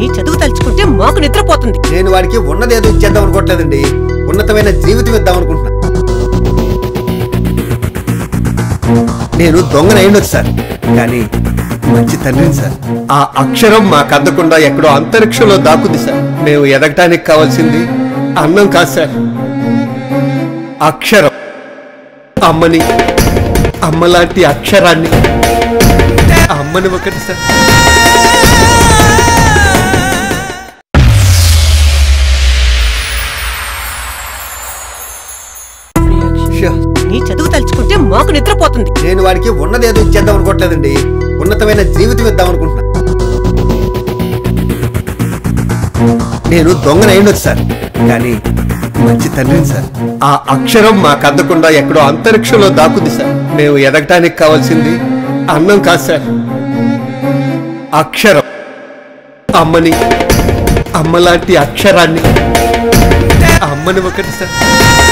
నీ చదువు తలుచుకుంటే మాకు నిద్రపోతుంది నేను వాడికి ఉన్నదేదో ఇచ్చేద్దాం అనుకోవట్లేదండి ఉన్నతమైన జీవితం ఇద్దాం అనుకుంటున్నా నేను దొంగన అయిండొచ్చు సార్ కానీ మంచి తండ్రిని సార్ ఆ అక్షరం మాకు అందకుండా ఎక్కడో అంతరిక్షంలో దాక్కుంది సార్ మేము ఎదగటానికి కావాల్సింది అన్నం కాదు సార్ అక్షరం అమ్మని అమ్మలాంటి అక్షరాన్ని అమ్మని ఒకటి సార్ షో. నీ చదువు తలుచుకుంటే మాకు నిద్రపోతుంది నేను వాడికి ఉన్నదేదో ఇచ్చేద్దాం అనుకోవట్లేదండి ఉన్నతమైన జీవితం ఇద్దాం అనుకుంటున్నా నేను దొంగన అయిండొచ్చు సార్ కానీ మంచి తండ్రిని సార్ ఆ అక్షరం మాకు అందకుండా ఎక్కడో అంతరిక్షంలో దాక్కుంది సార్ మేము ఎదగటానికి కావాల్సింది అన్నం కాదు సార్ అక్షరం అమ్మని అమ్మలాంటి అక్షరాన్ని అమ్మని ఒకటి సార్